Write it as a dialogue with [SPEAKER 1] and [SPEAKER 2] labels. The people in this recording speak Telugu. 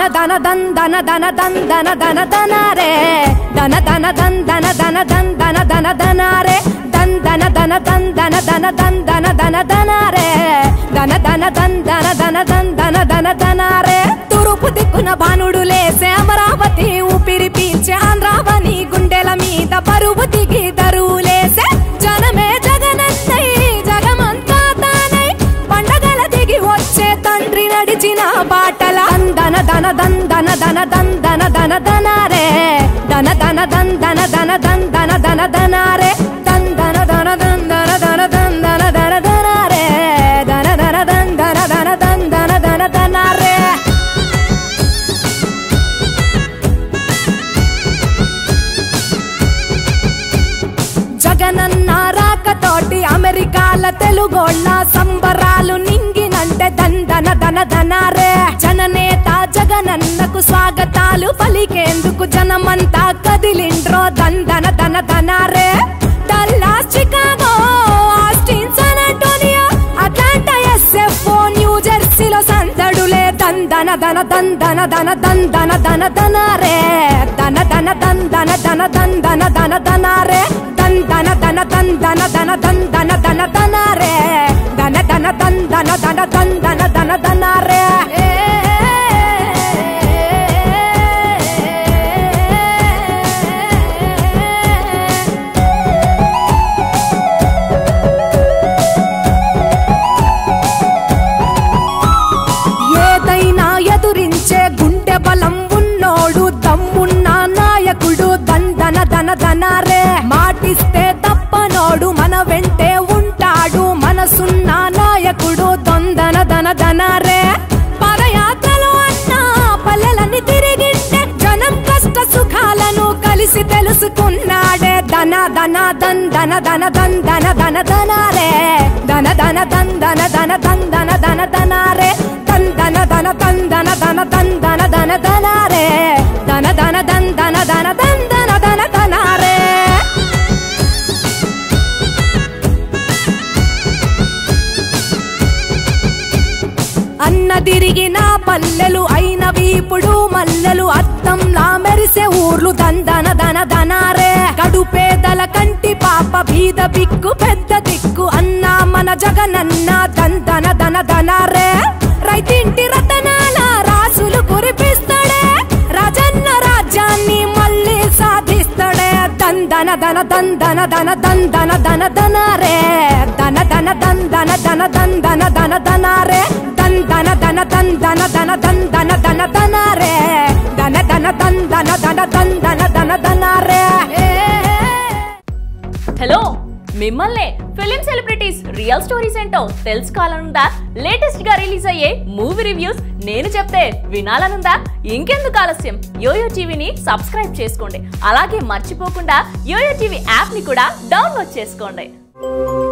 [SPEAKER 1] దన దన్ దన దన దన్ దన దన దన రే దన దన దన్ దన దన దన్ దన దన దన రే దన్ దన దన దన్ దన దన దన్ దన దన దన రే దన దన దన్ దన దన దన్ దన దన దన రే తూర్పు దిక్కున భానుడు లేసే అమరావతి ఊపిరి పీల్చే ఆంధ్రావని గుండెల మీద బరువు దిగి దరువు లేసే జనమే జగనన్నై జగమంతా తానై పండగల దిగి వచ్చే తండ్రి నడిచిన బాటల దన దన దన్ దన దన దన్ దన దన దన రే దన దన దన్ దన దన దన్ దన దన దన రే దన్ దన దన దన్ దన దన దన్ దన దన దన రే దన దన దన్ దన దన దన్ దన దన దన రే జగనన్న రాకతోటి అమెరికాల తెలుగోళ్ళ సంబరాలు నింగినంటే దందన దన దన రే జననేత జగనన్నకు స్వాగతాలు పలికేందుకు జనమంతా కదిలిండ్రో దందన దన దన రే Dallas Chicago Austin San Antonio Atlanta SFO New జెర్సీలో సందడులే దందన దన దందన దన దందన దన దన రే దన దన దందన దన దందన దన దన రే దందన దన దందన దన దందన దన దన రే దన దన దందన దన దందన దన దన రే ఏదైనా ఎదురించే గుండె బలం ఉన్నోడు దమ్మున్న నాయకుడు దందన దన దన రే మాటిస్తే తప్పనోడు మన వెంటే ఉంటాడు మనసున్న నాయకుడు దొందన దన దన రే పదయాత్రలు అన్నా పల్లెలన్నీ తిరిగింటే జనం కష్ట సుఖాలను కలిసి తెలుసుకున్నాడే దన దన దన్ దన దన దన్ దన దన దన రే దన దన దన్ దన దన దన్ దన దన దన రే దన్ దన దన దన్ దన దన దన్ దన దన దన రే దన దన దన్ దన దన దన్ దన దన దన రే అన్న తిరిగిన పల్లెలు అయినవి ఇప్పుడు మల్లెలు అద్దంలా మెరిసే ఊర్లు దందన దన దనారే కడు పేదల కంటి పాప బీద బిక్కు పెద్ద దిక్కు అన్నా మన జగనన్న దందన దన దనారే రైతింటి రతనాల రాసులు కురిపిస్తాడే రాజన్న రాజ్యాన్ని మళ్ళీ సాధిస్తాడే దందన దన దందన దన దందన దన దన రే దన దన దందన దన దందన దన దన రే దందన దన దందన దన దందన దన దన రే దన దన దందన దన దందన దన దన రే
[SPEAKER 2] హలో మిమ్మల్నే ఫిలిం సెలబ్రిటీస్ రియల్ స్టోరీస్ ఏంటో తెలుసుకోవాలనుందా లేటెస్ట్ గా రిలీజ్ అయ్యే మూవీ రివ్యూస్ నేను చెప్తే వినాలనుందా ఇంకెందుకు ఆలస్యం యోయో టీవీని సబ్స్క్రైబ్ చేసుకోండి అలాగే మర్చిపోకుండా యోయో టీవీ యాప్ ని కూడా డౌన్లోడ్ చేసుకోండి